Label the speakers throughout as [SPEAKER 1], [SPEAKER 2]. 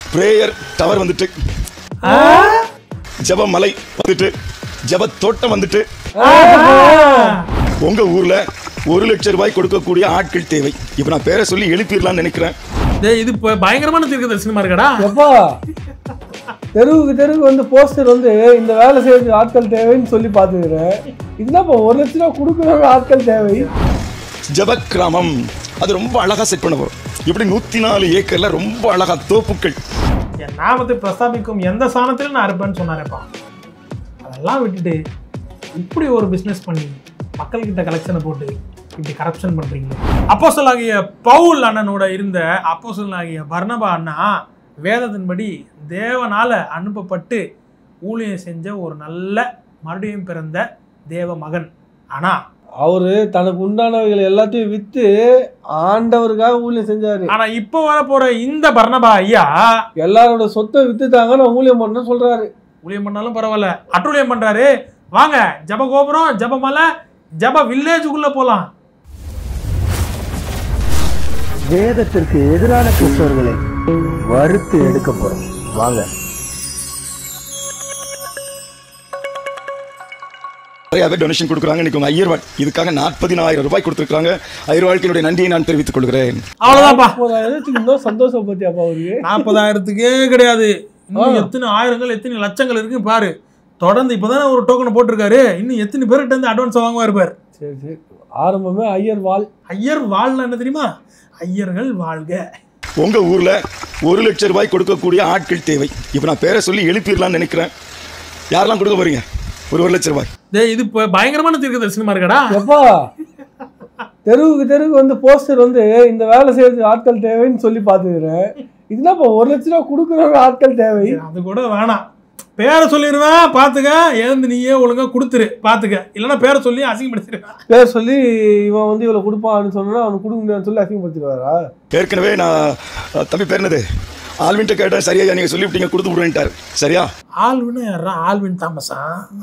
[SPEAKER 1] Prayer tower வந்துட்டு ஜெப மலை வந்துட்டு ஜெப தோட்டம் வந்துட்டு உங்க ஊர்ல ஒரு லட்சம் ரூபாய் கொடுக்கக்கூடிய ஆட்கள் தேவை இப்ப நான் பேரை சொல்லி எழுப்பிடலாம்னு நினைக்கிறேன்
[SPEAKER 2] டேய் இது இப்ப பயங்கரமான தீர்க்க சினிமா இருக்கடா
[SPEAKER 3] எப்பா தெருவுக்கு தெருவுக்கு வந்து போஸ்டர் வந்து இந்த வேலை செய்யறது ஆட்கள் தேவைன்னு சொல்லி பார்த்துக்கிறேன் இதுதான்ப்பா ஒரு லட்ச ரூபா கொடுக்குறவங்க ஆட்கள் தேவை
[SPEAKER 1] ஜெப கிராமம் அது ரொம்ப அழகா செட் பண்ண போறோம் இப்படி நூத்தி நாலு ஏக்கர்ல ரொம்ப அழகா தோப்புக்கள்
[SPEAKER 2] என் நாமத்தை பிரஸ்தாபிக்கும் எந்த சாணத்திலும் நான் இருப்பேன்னு சொன்னாரேப்பா அதெல்லாம் விட்டுட்டு இப்படி ஒரு பிஸ்னஸ் பண்ணி மக்கள்கிட்ட கலெக்ஷனை போட்டு இப்படி கரப்ஷன் பண்றீங்க அப்போஸ்தலன் ஆகிய பவுல் அண்ணனோட இருந்த அப்போஸ்தலன் ஆகிய பர்னபா அண்ணா வேதத்தின்படி தேவனால அனுப்பப்பட்டு ஊழியம் செஞ்ச ஒரு நல்ல மறுபடியும் பிறந்த தேவ மகன் ஆனா
[SPEAKER 3] அவரு தனக்கு உண்டானவைகள் எல்லாத்தையும் வித்து ஆண்டவருக்காக ஊழியம் செஞ்சாரு
[SPEAKER 2] ஆனா இப்போ வர போற இந்த பர்னபா ஐயா
[SPEAKER 3] எல்லாரோட சொத்தை வித்துட்டாங்க நான் ஊழியம் பண்ணேன்னு சொல்றாரு
[SPEAKER 2] ஊழியம் பண்ணாலும் பரவாயில்ல அட்டுழியம் பண்றாரு வாங்க ஜப கோபுரம் ஜபமலை ஜப வில்லேஜுக்குள்ள போலாம்
[SPEAKER 4] வேதத்திற்கு எதிரான கிறிஸ்தவர்களை வறுத்து எடுக்க போறோம் வாங்க
[SPEAKER 1] நிறைய பேர் டொனேஷன் கொடுக்குறாங்க இன்னைக்கு உங்க ஐயர்வாள் இதுக்காக நாற்பதினாயிரம் ரூபாய் கொடுத்துருக்காங்க ஐயர்வாழ்க்கையினுடைய நன்றியை நான் தெரிவித்துக் கொள்கிறேன்
[SPEAKER 2] அவ்வளவுதான்ப்பா
[SPEAKER 3] முப்பதாயிரத்துக்கு இன்னும் சந்தோஷம் பத்தியாப்பா அவருக்கு
[SPEAKER 2] நாற்பதாயிரத்துக்கே கிடையாது இன்னும் எத்தனை ஆயிரங்கள் எத்தனை லட்சங்கள் இருக்கு பாரு தொடர்ந்து இப்பதானே ஒரு டோக்கனை போட்டிருக்காரு இன்னும் எத்தனை பேர்கிட்ட இருந்து அட்வான்ஸ் வாங்குவாரு பாரு
[SPEAKER 3] சரி சரி ஆரம்பமே ஐயர் வாள்
[SPEAKER 2] ஐயர் வாழ்னா என்ன தெரியுமா ஐயர்கள் வாழ்க
[SPEAKER 1] உங்க ஊர்ல ஒரு லட்சம் ரூபாய் கொடுக்கக்கூடிய ஆட்கள் தேவை இப்ப நான் பேரை சொல்லி எழுப்பிடலாம்னு நினைக்கிறேன் யாரெல்லாம் கொடுக்க போறீங்க ஒரு ஒரு லட்சம் ரூபாய்
[SPEAKER 2] டேய் இது இப்ப பயங்கரமான தீர்க்க சினிமா இருக்கடா
[SPEAKER 3] எப்பா தெருவுக்கு தெருவுக்கு வந்து போஸ்டர் வந்து இந்த வேலை செய்யறது ஆட்கள் தேவைன்னு சொல்லி பார்த்துக்கிறேன் இதுதான்ப்பா ஒரு லட்ச ரூபா கொடுக்குறவங்க ஆட்கள் தேவை
[SPEAKER 2] அது கூட வேணாம் பேரை சொல்லிடுவேன் பாத்துக்க எழுந்து நீயே ஒழுங்கா கொடுத்துரு பாத்துக்க இல்லைன்னா பேரை சொல்லி அசிங்கப்படுத்திடுவேன்
[SPEAKER 3] பேர் சொல்லி இவன் வந்து இவ்வளவு கொடுப்பான்னு சொன்னா அவனுக்கு கொடுக்க முடியாதுன்னு சொல்லி அசிங்கப்படுத்திடுவாரா
[SPEAKER 1] ஏற்கனவே நான் அஹ், தம்பி பேர் என்னது ஆல்வின்ட்ட கேட்டேன் சரியா நீங்க சொல்லிவிட்டீங்க கொடுத்து விடுவேன்ட்டாரு சரியா
[SPEAKER 2] ஆல்வின் யாரா ஆல்வின் தாமஸா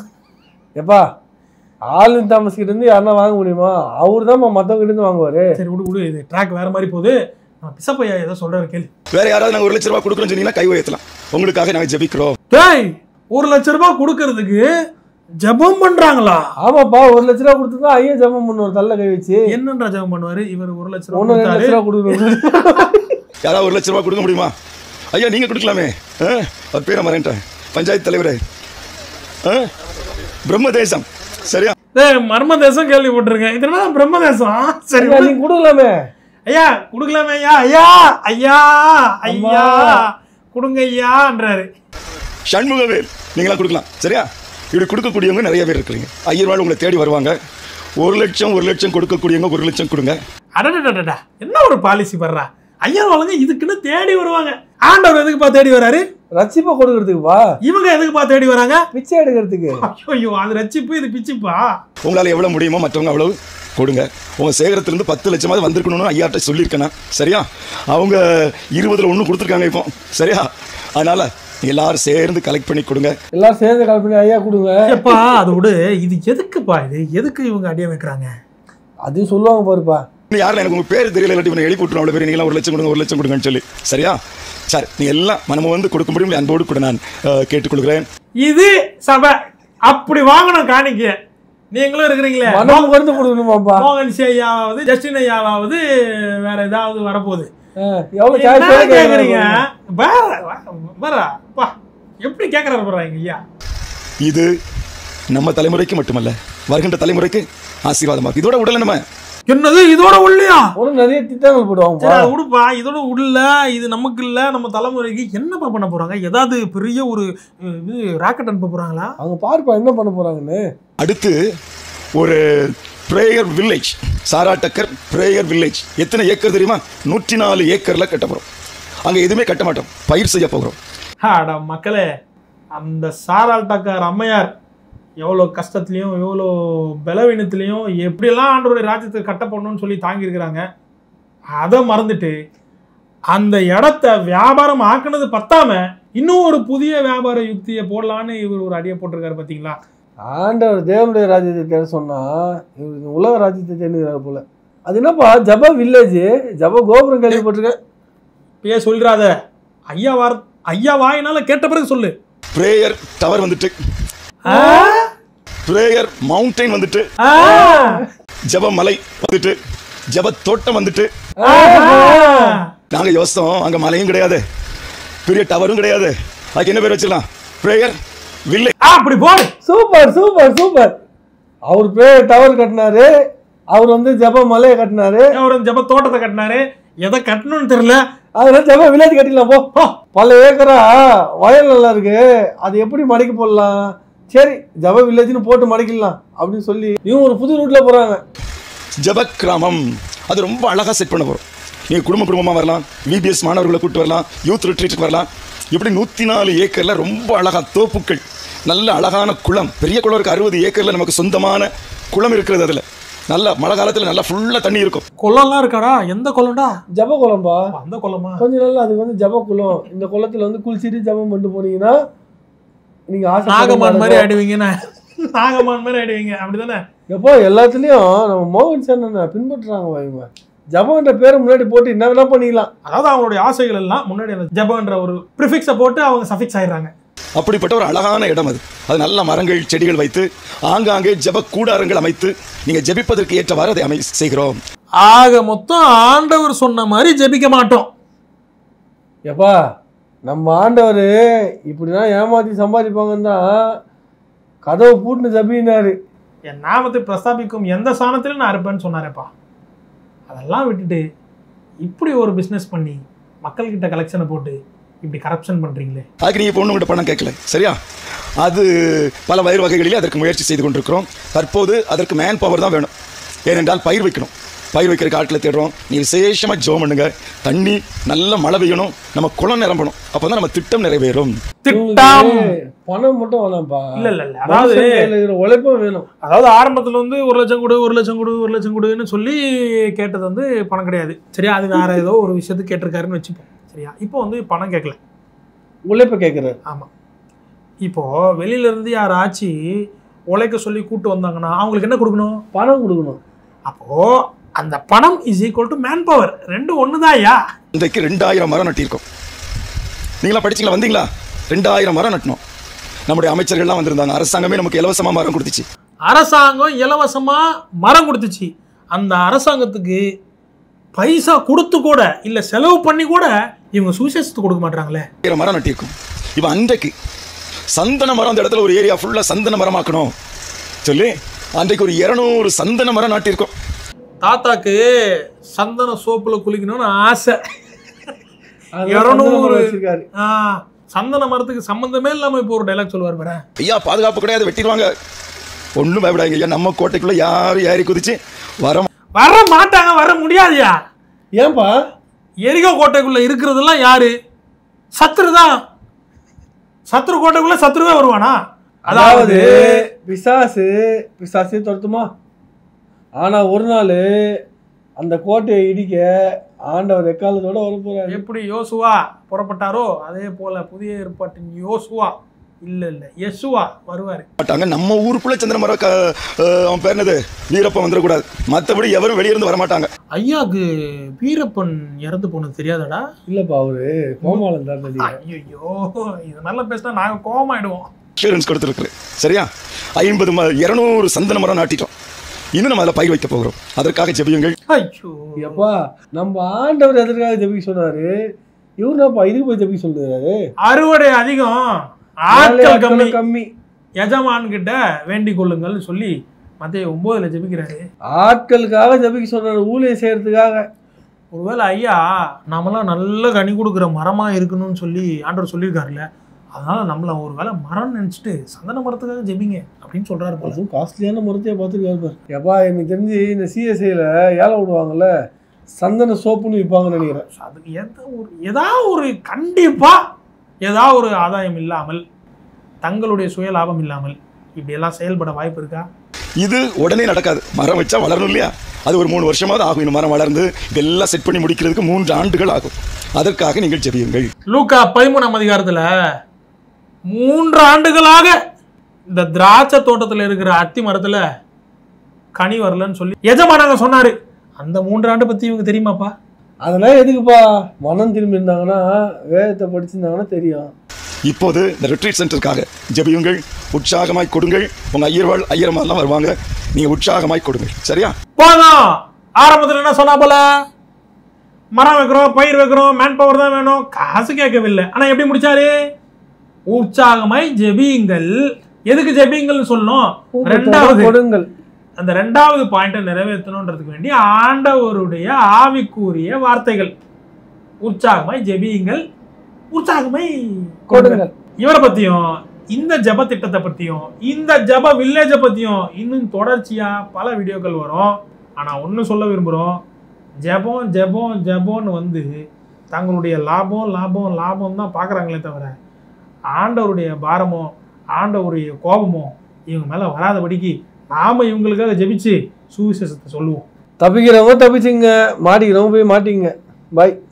[SPEAKER 3] எப்பா ஆளுநர் தாமஸ் கிட்ட இருந்து யாருன்னா வாங்க முடியுமா அவர் தான் மற்றவங்க கிட்ட இருந்து வாங்குவாரு
[SPEAKER 2] சரி விடு விடு இது ட்ராக் வேற மாதிரி போகுது நம்ம பிசப்பையா ஏதோ சொல்றாரு கேள்வி
[SPEAKER 1] வேற யாராவது நாங்க ஒரு லட்சம் ரூபாய் கொடுக்குறோம்னு சொன்னீங்கன்னா கை உயர்த்தலாம் உங்களுக்காக நாங்க ஜெபிக்கிறோம்
[SPEAKER 2] டேய் ஒரு லட்ச ரூபாய் கொடுக்கறதுக்கு ஜெபம் பண்றாங்களா
[SPEAKER 3] ஆமாப்பா ஒரு லட்ச ரூபா கொடுத்துருந்தா ஐயா ஜெபம் பண்ணுவார் தள்ள கை வச்சு
[SPEAKER 2] என்னன்றா ஜெபம் பண்ணுவாரு இவர் ஒரு லட்ச ரூபாய்
[SPEAKER 3] ஒன்னு ரெண்டு
[SPEAKER 2] கொடுத்தாரு
[SPEAKER 3] லட்ச ரூபா கொடுக்கணும்
[SPEAKER 1] யாராவது ஒரு லட்சம் ரூபாய் கொடுக்க முடியுமா ஐயா நீங்க கொடுக்கலாமே ஆ? அவர் பேரை மறந்துட்டேன் பஞ்சாயத்து தலைவரே ஆ? பிரம்மதேசம் சரியா
[SPEAKER 2] டேய் மர்ம தேசம் கேள்விப்பட்டிருக்கேன் இது என்ன பிரம்ம தேசம் சரி
[SPEAKER 3] ஐயா, நீங்க கொடுக்கலாமே
[SPEAKER 2] ஐயா கொடுக்கலாமே ஐயா ஐயா ஐயா ஐயா கொடுங்க ஐயான்றாரு
[SPEAKER 1] சண்முகவேல் நீங்களா கொடுக்கலாம் சரியா இப்படி கொடுக்கக்கூடியவங்க நிறைய பேர் இருக்கிறீங்க ஐயர்வாள் உங்களை தேடி வருவாங்க ஒரு லட்சம் ஒரு லட்சம் கொடுக்கக்கூடியவங்க ஒரு லட்சம் கொடுங்க
[SPEAKER 2] அடடடடா என்ன ஒரு பாலிசி பண்றா ஐயா வழங்க இதுக்குன்னு தேடி வருவாங்க ஆண்டவர் எதுக்குப்பா தேடி வராரு
[SPEAKER 3] ரட்சிப்பா கொடுக்கறதுக்குப்பா
[SPEAKER 2] இவங்க எதுக்குப்பா தேடி வராங்க
[SPEAKER 3] பிச்சை எடுக்கிறதுக்கு
[SPEAKER 2] ஐயோ அது ரச்சிப்பு இது பிச்சுப்பா
[SPEAKER 1] உங்களால் எவ்வளோ முடியுமோ மற்றவங்க அவ்வளவு கொடுங்க உங்கள் சேகரத்துலேருந்து பத்து லட்சமாவது வந்திருக்கணும்னு ஐயாட்ட சொல்லியிருக்கேன் நான். சரியா அவங்க இருபதுல ஒன்று கொடுத்துருக்காங்க இப்போ சரியா அதனால எல்லாரும் சேர்ந்து கலெக்ட் பண்ணி கொடுங்க
[SPEAKER 3] எல்லாரும் சேர்ந்து கால் பண்ணி ஐயா கொடுங்க
[SPEAKER 2] எப்பா அது விடு இது எதுக்குப்பா இது எதுக்கு இவங்க அடிய வைக்கிறாங்க
[SPEAKER 3] அதையும் சொல்லுவாங்க பாருப்பா
[SPEAKER 1] இன்னும் யாரும் எனக்கு உங்கள் பேர் தெரியல இல்லாட்டி இவனை எழுப்பி விட்டுரும் அவ்வளோ பேர் நீங்களாம் ஒரு லட்சம் கொடுங்க ஒரு லட்சம் கொடுங்கன்னு சொல்லி சரியா சரி நீ எல்லாம் மனம வந்து கொடுக்கும்படி உங்களை அன்போடு கூட நான் அஹ், கேட்டுக்கொள்கிறேன்
[SPEAKER 2] இது சபை அப்படி வாங்கணும் காணிக்க நீங்களும் இருக்கிறீங்களே
[SPEAKER 3] மனம் வந்து கொடுக்கணுமாப்பா
[SPEAKER 2] மோகன் சி ஐயாவது ஜஸ்டின் ஐயாவது வேற ஏதாவது வரப்போகுது
[SPEAKER 3] ஆ, எவ்வளவு
[SPEAKER 2] என்ன
[SPEAKER 3] சாய்ஸ்
[SPEAKER 2] கேக்குறீங்க வேற வேற பா எப்படி கேக்குறாரு பாருங்க ஐயா
[SPEAKER 1] இது நம்ம தலைமுறைக்கு மட்டுமல்ல வருகின்ற தலைமுறைக்கு ஆசீர்வாதமாக இதோட உடலை நம்ம
[SPEAKER 2] என்னது இதோட உள்ளயா
[SPEAKER 3] ஒரு நிறைய திட்டங்கள் போடுவாங்கப்பா
[SPEAKER 2] சரி அது விடுப்பா இதோட உள்ள இது நமக்கு இல்ல நம்ம தலைமுறைக்கு என்னப்பா பண்ண போறாங்க ஏதாவது பெரிய ஒரு அஹ், இது ராக்கெட் அனுப்ப போறாங்களா
[SPEAKER 3] அவங்க பாருப்பா என்ன பண்ண போறாங்கன்னு
[SPEAKER 1] அடுத்து ஒரு prayer village Sarah Tucker prayer village எத்தனை ஏக்கர் தெரியுமா நூற்றி நாலு ஏக்கர்ல கட்ட போறோம் அங்க எதுவுமே கட்ட மாட்டோம் பயிர் செய்ய போகிறோம்
[SPEAKER 2] அட மக்களே அந்த சாரால்டாக்கார் அம்மையார் எவ்வளோ கஷ்டத்துலையும் எவ்வளோ பலவீனத்துலையும் எப்படியெல்லாம் ஆண்டவருடைய ராஜ்யத்தை கட்ட பண்ணணும்னு சொல்லி தாங்கியிருக்கிறாங்க அதை மறந்துட்டு அந்த இடத்த வியாபாரம் ஆக்குனது பத்தாம இன்னும் ஒரு புதிய வியாபார யுக்தியை போடலான்னு இவர் ஒரு அடியை போட்டிருக்காரு பார்த்தீங்களா
[SPEAKER 3] ஆண்டவர் தேவனுடைய ராஜ்யத்தை தேட சொன்னா இவர் இந்த உலக ராஜ்யத்தை தேடுகிறார் போல அது என்னப்பா ஜப வில்லேஜ் ஜப கோபுரம் கேள்விப்பட்டிருக்கேன்
[SPEAKER 2] இப்பயே சொல்லிடாத ஐயா வார் ஐயா வாயினால கேட்ட பிறகு சொல்லு
[SPEAKER 1] ப்ரேயர் டவர் வந்துட்டு
[SPEAKER 2] ஆ?
[SPEAKER 1] ப்ரேயர் மவுண்டைன் வந்துட்டு
[SPEAKER 2] ஆ.
[SPEAKER 1] ஜெப மலை வந்துட்டு ஜெப தோட்டம் வந்துட்டு நாங்க யோசித்தோம் அங்க மலையும் கிடையாது பெரிய டவரும் கிடையாது அதுக்கு என்ன பேர் வச்சிடலாம் ப்ரேயர் வில்லை
[SPEAKER 2] ஆ, அப்படி போடு
[SPEAKER 3] சூப்பர் சூப்பர் சூப்பர் அவர் பேர் டவர் கட்டினாரு அவர் வந்து ஜப மலையை கட்டினாரு
[SPEAKER 2] அவர் ஜப தோட்டத்தை கட்டினாரு எதை கட்டணும்னு தெரியல
[SPEAKER 3] அதனால ஜப வில்லேஜ் கட்டிடலாம் போ போ. பல ஏக்கரா வயல் நல்லா இருக்கு அது எப்படி மடக்கி போடலாம் சரி ஜப வில்லேஜ்னு போட்டு மடக்கிடலாம் அப்படின்னு சொல்லி இவங்க ஒரு புது ரூட்ல போறாங்க
[SPEAKER 1] ஜெப கிராமம் அது ரொம்ப அழகா செட் பண்ண போறோம் நீங்க குடும்ப குடும்பமா வரலாம் விபிஎஸ் மாணவர்களை கூட்டு வரலாம் யூத் ரிட்ரீட்டுக்கு வரலாம் இப்படி நூத்தி நாலு ஏக்கர்ல ரொம்ப அழகா தோப்புக்கள் நல்ல அழகான குளம் பெரிய குளம் இருக்கு அறுபது ஏக்கர்ல நமக்கு சொந்தமான குளம் இருக்கிறது அதுல நல்ல மழை காலத்துல நல்லா ஃபுல்லா தண்ணி இருக்கும்
[SPEAKER 2] குளம்லாம் இருக்காடா எந்த குளம்டா
[SPEAKER 3] ஜப குளம்பா
[SPEAKER 2] அந்த குளமா
[SPEAKER 3] கொஞ்ச நாள் அது வந்து ஜப குளம் இந்த குளத்துல வந்து குளிச்சிட்டு ஜபம் பண்ணிட்டு போனீங்கன்னா நீங்க
[SPEAKER 2] நாகமான் மாதிரி
[SPEAKER 3] ஆசை
[SPEAKER 2] ஆயிடுவீங்க நாகமான் மாதிரி ஆயிடுவீங்க அப்படிதானே
[SPEAKER 3] எப்போ எல்லாத்துலயும் நம்ம மோகன் சார் பின்பற்றுறாங்க இவங்க ஜபம்ன்ற பேரை முன்னாடி போட்டு என்ன வேணா பண்ணிக்கலாம்
[SPEAKER 2] அதாவது அவங்களுடைய ஆசைகள் எல்லாம் முன்னாடி அந்த ஜபன்ற ஒரு ப்ரிஃபிக்ஸை போட்டு அவங்க சஃபிக்ஸ் ஆயிடுறாங்க
[SPEAKER 1] அப்படிப்பட்ட ஒரு அழகான இடம் அது அது நல்ல மரங்கள் செடிகள் வைத்து ஆங்காங்கே ஜெப கூடாரங்கள் அமைத்து நீங்க ஜெபிப்பதற்கு ஏற்றவாறு அதை அமை செய்கிறோம்
[SPEAKER 2] ஆக மொத்தம் ஆண்டவர் சொன்ன மாதிரி ஜெபிக்க மாட்டோம்
[SPEAKER 3] எப்பா நம்ம ஆண்டவர் இப்படிலாம் ஏமாத்தி சம்பாதிப்பாங்கன்னு தான் கதவை பூட்டுன்னு ஜபினாரு
[SPEAKER 2] என் நாமத்தை பிரஸ்தாபிக்கும் எந்த சாணத்திலும் நான் இருப்பேன்னு சொன்னாரேப்பா அதெல்லாம் விட்டுட்டு இப்படி ஒரு பிஸ்னஸ் பண்ணி மக்கள்கிட்ட கலெக்ஷனை போட்டு இப்படி கரப்ஷன் பண்றீங்களே
[SPEAKER 1] அதுக்கு நீங்கள் பொண்ணு கிட்ட பணம் கேட்கல சரியா அது பல பயிர் வகைகளிலே அதற்கு முயற்சி செய்து கொண்டிருக்கிறோம் தற்போது அதற்கு மேன் பவர் தான் வேணும் ஏனென்றால் பயிர் வைக்கணும் பயிர் வைக்கிற காட்டில் தேடுறோம் நீ விசேஷமாக ஜோம் பண்ணுங்க தண்ணி நல்ல மழை பெய்யணும் நம்ம குளம் நிரம்பணும் அப்போ தான் நம்ம திட்டம் நிறைவேறும்
[SPEAKER 2] திட்டம்
[SPEAKER 3] உங்களுக்கு பணம் மட்டும் வேணாம்ப்பா
[SPEAKER 2] இல்ல இல்ல இல்ல அதாவது
[SPEAKER 3] மனுஷன் கையில இருக்கிற உழைப்பும் வேணும்
[SPEAKER 2] அதாவது ஆரம்பத்துல வந்து ஒரு லட்சம் கொடு ஒரு லட்சம் கொடு ஒரு லட்சம் கொடுன்னு சொல்லி கேட்டது வந்து பணம் கிடையாது சரியா அது வேற ஏதோ ஒரு விஷயத்துக்கு கேட்டிருக்காருன்னு வச்சுப்போம் சரியா இப்போ வந்து பணம் கேட்கல
[SPEAKER 3] உழைப்ப கேட்கிறாரு
[SPEAKER 2] ஆமா இப்போ வெளியில இருந்து யாராச்சு உழைக்க சொல்லி கூட்டு வந்தாங்கன்னா அவங்களுக்கு என்ன கொடுக்கணும்
[SPEAKER 3] பணம் கொடுக்கணும்
[SPEAKER 2] அப்போ அந்த பணம் is equal to man power ரெண்டும் ஒண்ணுதான் ஐயா
[SPEAKER 1] இன்றைக்கு ரெண்டாயிரம் மரம் நட்டியிருக்கோம் நீங்களா படிச்சீங்களா வந்தீங்களா ரெண்டாயிரம் மரம் நட்டணும் நம்முடைய அமைச்சர்கள்லாம் வந்திருந்தாங்க அரசாங்கமே நமக்கு இலவசமாக மரம் கொடுத்துச்சு
[SPEAKER 2] அரசாங்கம் இலவசமா மரம் கொடுத்துச்சு அந்த அரசாங்கத்துக்கு பைசா கொடுத்து கூட இல்ல செலவு பண்ணி கூட இவங்க சுவிசேஷத்துக்கு கொடுக்க மாட்டாங்களே
[SPEAKER 1] ஆயிரம் மரம் நட்டியிருக்கோம் இப்போ அன்றைக்கு சந்தன மரம் அந்த இடத்துல ஒரு ஏரியா ஃபுல்லாக சந்தன மரமாக்கணும் சொல்லி அன்றைக்கு ஒரு இரநூறு சந்தன மரம் நாட்டியிருக்கோம்
[SPEAKER 2] தாத்தாக்கு சந்தன சோப்புல குளிக்கணும்னு ஆசை
[SPEAKER 3] அதனால
[SPEAKER 2] இருநூறு.
[SPEAKER 3] சந்தன மரம் வச்சிருக்காரு
[SPEAKER 2] ஆ, சந்தன மரத்துக்கு சம்பந்தமே இல்லாம இப்போ ஒரு டைலாக் சொல்லுவார் பாரு
[SPEAKER 1] ஐயா பாதுகாப்பு கிடையாது வெட்டிடுவாங்க ஒன்றும் பயப்படாதீங்க ஐயா நம்ம கோட்டைக்குள்ள யாரும் ஏறி குதிச்சு வர
[SPEAKER 2] வர மாட்டாங்க வர முடியாதுயா
[SPEAKER 3] ஏன்பா
[SPEAKER 2] எரிகோ கோட்டைக்குள்ள இருக்கிறதெல்லாம் யாரு சத்ரு தான் சத்ரு கோட்டைக்குள்ள சத்ருவே வருவானா
[SPEAKER 3] அதாவது பிசாசு பிசாசே துரத்துமா ஆனா ஒரு நாள் அந்த கோட்டையை இடிக்க ஆண்டவர் எக்காலத்தோட வர போறாரு
[SPEAKER 2] எப்படி யோசுவா புறப்பட்டாரோ அதே போல புதிய ஏற்பாட்டின் யோசுவா இல்ல இல்ல யெசுவா வருவாரு
[SPEAKER 1] மாட்டாங்க நம்ம ஊருக்குள்ள சந்திர மரம் க- அஹ் அவன் பேர் என்னது வீரப்பன் வந்துடக்கூடாது மற்றபடி எவரும் வெளியிருந்து வர மாட்டாங்க
[SPEAKER 2] ஐயாக்கு வீரப்பன் இறந்து போனது தெரியாதடா
[SPEAKER 3] இல்லப்பா அவரு கோமாளம் தான் தெரியும்
[SPEAKER 2] ஐயோ இது நல்லா பேசினா நாங்க கோவமாயிடுவோம்
[SPEAKER 1] இன்சூரன்ஸ் கொடுத்துருக்கு சரியா ஐம்பது ம இரநூறு சந்தன மரம் நாட்டிட்டோம் இன்னும் நம்ம அதில் பயிர் வைக்க போகிறோம் அதற்காக ஜெபியுங்கள்
[SPEAKER 2] ஐயோ
[SPEAKER 3] எப்பா நம்ம ஆண்டவர் எதற்காக ஜெபிக்க சொன்னாரு இவருனாப்பா இதுக்கு போய் ஜெபிக்க சொல்றாரு
[SPEAKER 2] அறுவடை அதிகம் ஆட்கள் கம்மி
[SPEAKER 3] கம்மி
[SPEAKER 2] எஜமான் கிட்ட வேண்டிக் கொள்ளுங்கள்னு சொல்லி மத்திய ஒன்பதுல ஜெபிக்கிறாரு
[SPEAKER 3] ஆட்களுக்காக ஜெபிக்க சொன்னாரு ஊழியம் செய்யறதுக்காக
[SPEAKER 2] ஒருவேளை ஐயா நாமெல்லாம் நல்ல கனி கொடுக்குற மரமா இருக்கணும்னு சொல்லி ஆண்டவர் சொல்லியிருக்காருல்ல அதனால நம்மள ஒரு வேளை மரம் நினைச்சிட்டு சந்தன மரத்துக்காக ஜெபிங்க அப்படின்னு சொல்றாரு போல
[SPEAKER 3] அதுவும் காஸ்ட்லியான மரத்தையே பார்த்துருக்காரு பாரு எப்பா எனக்கு தெரிஞ்சு இந்த சிஎஸ்ஐல ஏலம் விடுவாங்கல்ல சந்தன சோப்புன்னு விற்பாங்கன்னு நினைக்கிறேன்
[SPEAKER 2] அதுக்கு எந்த ஒரு ஏதாவது ஒரு கண்டிப்பா ஏதாவது ஒரு ஆதாயம் இல்லாமல் தங்களுடைய சுய லாபம் இல்லாமல் இப்படியெல்லாம் செயல்பட வாய்ப்பு இருக்கா
[SPEAKER 1] இது உடனே நடக்காது மரம் வச்சா வளரணும் இல்லையா அது ஒரு மூணு வருஷமாவது ஆகும் இந்த மரம் வளர்ந்து இதெல்லாம் செட் பண்ணி முடிக்கிறதுக்கு மூன்று ஆண்டுகள் ஆகும் அதற்காக நீங்கள் ஜெபியுங்கள்
[SPEAKER 2] லூக்கா பதிமூணாம் அதிகாரத்துல மூன்று ஆண்டுகளாக இந்த திராட்சை தோட்டத்துல இருக்கிற அத்தி மரத்துல கனி வரலன்னு சொல்லி எஜமானங்க சொன்னாரு அந்த மூன்று ஆண்டு பத்தி இவங்க தெரியுமாப்பா
[SPEAKER 3] அதெல்லாம் எதுக்குப்பா மனம் திரும்பி இருந்தாங்கன்னா வேதத்தை படிச்சிருந்தாங்கன்னா தெரியும்
[SPEAKER 1] இப்போது இந்த ரிட்ரீட் சென்டருக்காக ஜெபியுங்கள் உற்சாகமாய் கொடுங்கள் உங்க ஐயர்வாள் ஐயரமாரெல்லாம் வருவாங்க நீங்க உற்சாகமாய் கொடுங்கள் சரியா
[SPEAKER 2] போதும் ஆரம்பத்தில் என்ன சொன்னா போல மரம் வைக்கிறோம் பயிர் வைக்கிறோம் மேன் பவர் தான் வேணும் காசு கேட்கவில்லை ஆனா எப்படி முடிச்சாரு உற்சாகமாய் ஜெபியுங்கள் எதுக்கு ஜெபியுங்கள்னு சொல்லணும் ரெண்டாவது
[SPEAKER 3] கொடுங்கள்
[SPEAKER 2] அந்த ரெண்டாவது பாயிண்ட்டை நிறைவேற்றணுன்றதுக்கு வேண்டி ஆண்டவருடைய ஆவிக்குரிய வார்த்தைகள் உற்சாகமாய் ஜெபியுங்கள் உற்சாகமாய்
[SPEAKER 3] கொடுங்கள்
[SPEAKER 2] இவரை பத்தியும் இந்த ஜெப திட்டத்தை பத்தியும் இந்த ஜெப வில்லேஜை பத்தியும் இன்னும் தொடர்ச்சியா பல வீடியோக்கள் வரும் ஆனா ஒண்ணு சொல்ல விரும்புறோம் ஜெபம் ஜெபம் ஜெபம்னு வந்து தங்களுடைய லாபம் லாபம் லாபம் தான் பார்க்குறாங்களே தவிர ஆண்டவருடைய பாரமோ ஆண்டவருடைய கோபமோ இவங்க மேல வராதபடிக்கு நாம இவங்களுக்காக ஜெபிச்சு சுவிசேஷத்தை சொல்லுவோம்
[SPEAKER 3] தப்பிக்கிறவங்க தப்பிச்சிங்க மாட்டிக்கிறவங்க போய் மாட்டிங்க பாய்